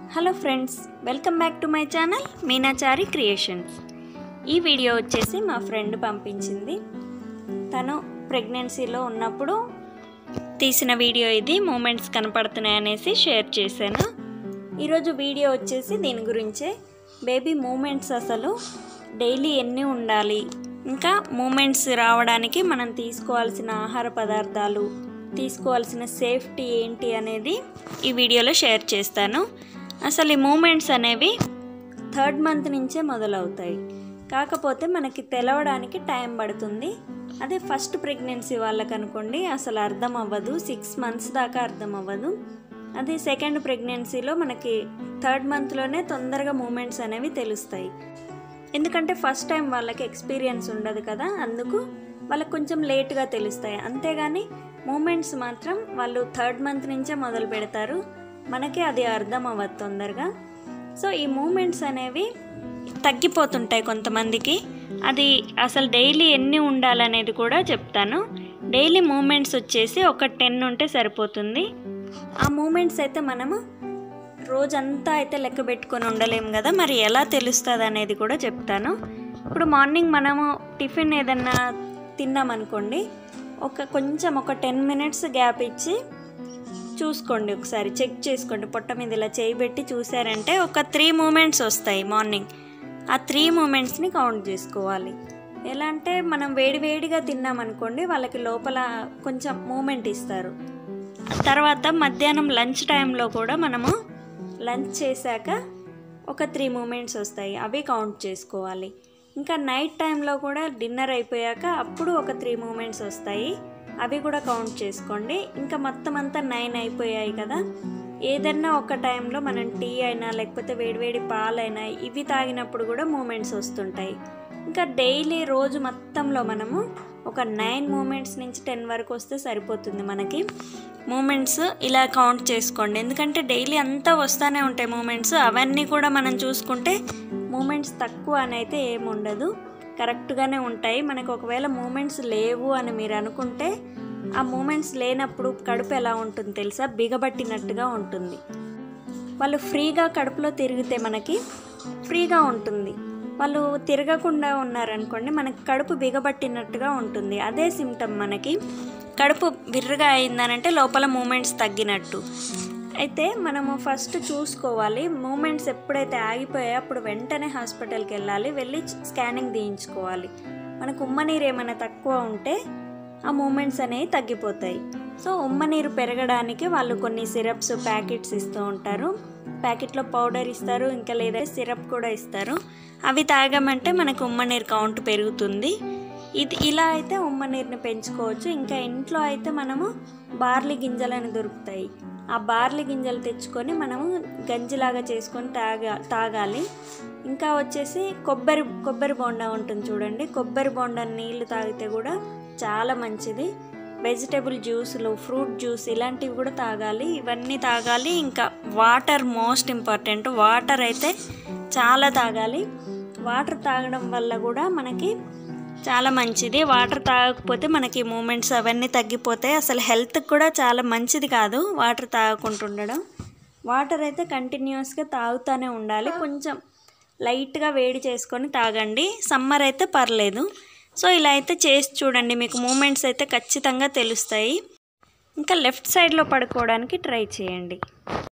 hello friends welcome back to my channel Meenachari creations ఈ video వచ్చేసి మా ఫ్రెండ్ పంపించింది తను ప్రెగ్నెన్సీలో ఉన్నప్పుడు తీసిన వీడియో ఇది మూమెంట్స్ కనపడుతున్నాయి అనేసి షేర్ చేశాను ఈరోజు వీడియో వచ్చేసి దీని గురించే బేబీ మూమెంట్స్ అసలు డైలీ ఎన్ని ఉండాలి ఇంకా మూమెంట్స్ రావడానికి మనం తీసుకోవాల్సిన ఆహార పదార్థాలు తీసుకోవాల్సిన సేఫ్టీ ఏంటి అనేది ఈ వీడియోలో షేర్ చేస్తాను అసలు ఈ మూమెంట్స్ అనేవి థర్డ్ మంత్ నుంచే మొదలవుతాయి కాకపోతే మనకి తెలవడానికి టైం పడుతుంది అదే ఫస్ట్ ప్రెగ్నెన్సీ వాళ్ళకి అనుకోండి అసలు అర్థం అవ్వదు సిక్స్ మంత్స్ దాకా అర్థం అవ్వదు అదే సెకండ్ ప్రెగ్నెన్సీలో మనకి థర్డ్ మంత్లోనే తొందరగా మూమెంట్స్ అనేవి తెలుస్తాయి ఎందుకంటే ఫస్ట్ టైం వాళ్ళకి ఎక్స్పీరియన్స్ ఉండదు కదా అందుకు వాళ్ళకి కొంచెం లేట్గా తెలుస్తాయి అంతేగాని మూమెంట్స్ మాత్రం వాళ్ళు థర్డ్ మంత్ నుంచే మొదలు పెడతారు మనకి అది అర్థం అవ్వదు తొందరగా సో ఈ మూమెంట్స్ అనేవి తగ్గిపోతుంటాయి కొంతమందికి అది అసలు డైలీ ఎన్ని ఉండాలనేది కూడా చెప్తాను డైలీ మూమెంట్స్ వచ్చేసి ఒక టెన్ ఉంటే సరిపోతుంది ఆ మూమెంట్స్ అయితే మనము రోజంతా అయితే లెక్క పెట్టుకొని ఉండలేము కదా మరి ఎలా తెలుస్తుంది అనేది కూడా చెప్తాను ఇప్పుడు మార్నింగ్ మనము టిఫిన్ ఏదన్నా తిన్నామనుకోండి ఒక కొంచెం ఒక టెన్ మినిట్స్ గ్యాప్ ఇచ్చి చూసుకోండి ఒకసారి చెక్ చేసుకోండి పొట్ట మీద ఇలా చేయి పెట్టి చూసారంటే ఒక త్రీ మూమెంట్స్ వస్తాయి మార్నింగ్ ఆ త్రీ మూమెంట్స్ని కౌంట్ చేసుకోవాలి ఎలా అంటే మనం వేడివేడిగా తిన్నామనుకోండి వాళ్ళకి లోపల కొంచెం మూమెంట్ ఇస్తారు తర్వాత మధ్యాహ్నం లంచ్ టైంలో కూడా మనము లంచ్ చేశాక ఒక త్రీ మూమెంట్స్ వస్తాయి అవి కౌంట్ చేసుకోవాలి ఇంకా నైట్ టైంలో కూడా డిన్నర్ అయిపోయాక అప్పుడు ఒక త్రీ మూమెంట్స్ వస్తాయి అవి కూడా కౌంట్ చేసుకోండి ఇంకా మొత్తం అంతా నైన్ అయిపోయాయి కదా ఏదన్నా ఒక టైంలో మనం టీ అయినా లేకపోతే వేడివేడి పాలైనా ఇవి తాగినప్పుడు కూడా మూమెంట్స్ వస్తుంటాయి ఇంకా డైలీ రోజు మొత్తంలో మనము ఒక నైన్ మూమెంట్స్ నుంచి టెన్ వరకు వస్తే సరిపోతుంది మనకి మూమెంట్స్ ఇలా కౌంట్ చేసుకోండి ఎందుకంటే డైలీ అంతా వస్తూనే ఉంటాయి మూమెంట్స్ అవన్నీ కూడా మనం చూసుకుంటే మూమెంట్స్ తక్కువ అని అయితే ఏముండదు కరెక్ట్గానే ఉంటాయి మనకు ఒకవేళ మూమెంట్స్ లేవు అని మీరు అనుకుంటే ఆ మూమెంట్స్ లేనప్పుడు కడుపు ఎలా ఉంటుంది తెలుసా బిగబట్టినట్టుగా ఉంటుంది వాళ్ళు ఫ్రీగా కడుపులో తిరిగితే మనకి ఫ్రీగా ఉంటుంది వాళ్ళు తిరగకుండా ఉన్నారనుకోండి మనకి కడుపు బిగబట్టినట్టుగా ఉంటుంది అదే సిమ్టమ్ మనకి కడుపు విర్రగా అయిందనంటే లోపల మూమెంట్స్ తగ్గినట్టు అయితే మనము ఫస్ట్ చూసుకోవాలి మూమెంట్స్ ఎప్పుడైతే ఆగిపోయాయో అప్పుడు వెంటనే హాస్పిటల్కి వెళ్ళాలి వెళ్ళి స్కానింగ్ తీయించుకోవాలి మనకు ఉమ్మనీరు ఏమైనా తక్కువ ఉంటే ఆ మూమెంట్స్ అనేవి తగ్గిపోతాయి సో ఉమ్మనీరు పెరగడానికి వాళ్ళు కొన్ని సిరప్స్ ప్యాకెట్స్ ఇస్తూ ఉంటారు ప్యాకెట్లో పౌడర్ ఇస్తారు ఇంకా లేదా సిరప్ కూడా ఇస్తారు అవి తాగామంటే మనకు ఉమ్మనీరు కౌంట్ పెరుగుతుంది ఇది ఇలా అయితే ఉమ్మనీరుని పెంచుకోవచ్చు ఇంకా ఇంట్లో అయితే మనము బార్లీ గింజలని దొరుకుతాయి ఆ బార్లీ గింజలు తెచ్చుకొని మనము గంజిలాగా చేసుకొని తాగా తాగాలి ఇంకా వచ్చేసి కొబ్బరి కొబ్బరి బొండా ఉంటుంది చూడండి కొబ్బరి బొండా నీళ్ళు తాగితే కూడా చాలా మంచిది వెజిటేబుల్ జ్యూసులు ఫ్రూట్ జ్యూస్ ఇలాంటివి కూడా తాగాలి ఇవన్నీ తాగాలి ఇంకా వాటర్ మోస్ట్ ఇంపార్టెంట్ వాటర్ అయితే చాలా తాగాలి వాటర్ తాగడం వల్ల కూడా మనకి చాలా మంచిది వాటర్ తాగకపోతే మనకి మూమెంట్స్ అవన్నీ తగ్గిపోతాయి అసలు హెల్త్కి కూడా చాలా మంచిది కాదు వాటర్ తాగకుండా ఉండడం వాటర్ అయితే కంటిన్యూస్గా తాగుతూనే ఉండాలి కొంచెం లైట్గా వేడి చేసుకొని తాగండి సమ్మర్ అయితే పర్లేదు సో ఇలా అయితే చేసి చూడండి మీకు మూమెంట్స్ అయితే ఖచ్చితంగా తెలుస్తాయి ఇంకా లెఫ్ట్ సైడ్లో పడుకోవడానికి ట్రై చేయండి